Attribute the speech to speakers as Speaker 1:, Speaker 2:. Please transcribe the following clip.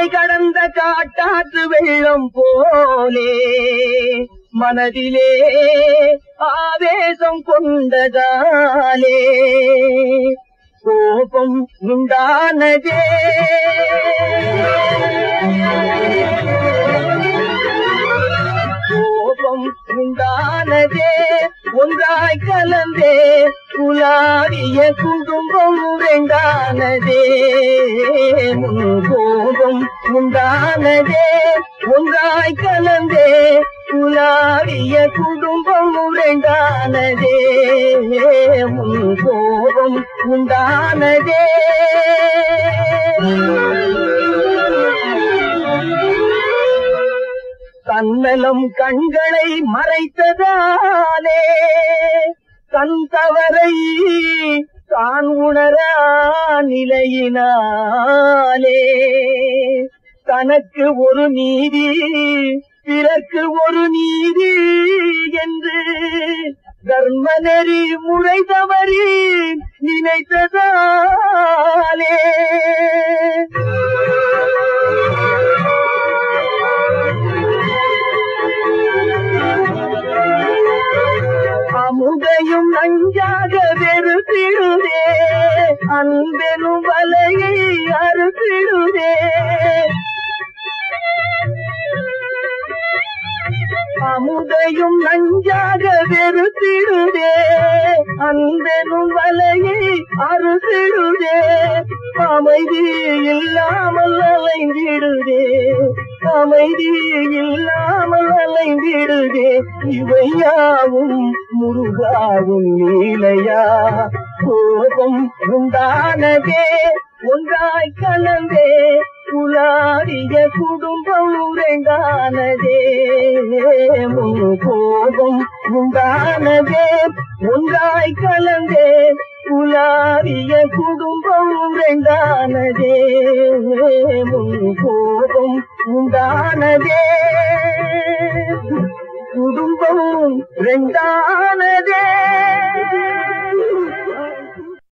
Speaker 1: கடந்த காட்டாற்று வெள்ளம் போலே மனதிலே ஆவேசம் கொண்டதாலே கோபம் உண்டானதே கோபம் உண்டானதே ஒன்றாய் கலந்தே குலாடிய குடும்பம் ரெண்டானதே முன் கோபம் உண்டானதே ஒன்றாய் கலந்தே குலாடிய குடும்பம் ரெண்டானதே முன் கோபம் உண்டானதே தன்னலம் கண்களை மறைத்ததாலே தன் தவறை தான் உணரா நிலையினாலே தனக்கு ஒரு நீதி பிறர்க்கு ஒரு நீதி என்று தர்ம நெறி முறை தவறி நினைத்ததாலே அமுதையும் நஞ்சாக வெறுத்திடுதே அன்பெனும் வலையை அறுத்திடுதே அமுதையும் நஞ்சாக வெறுத்திடுதே அன்பெனும் வலையை அறுத்திடுதே அமைதி இல்லாமல் அலைந்திடுதே அமைதி இல்லாமல் அலைந்திடுதே இவையாவும் முருகாவும் நீலையா கோபம் உண்டானதே ஒன்றாய் கலந்தே குலாடிய குடும்பம் உரைந்தானதே முன் கோபம் உண்டானதே ஒன்றாய் கலந்தே குலாடிய குடும்பம் உரைந்தானதே முன் கோபம் உண்டானதே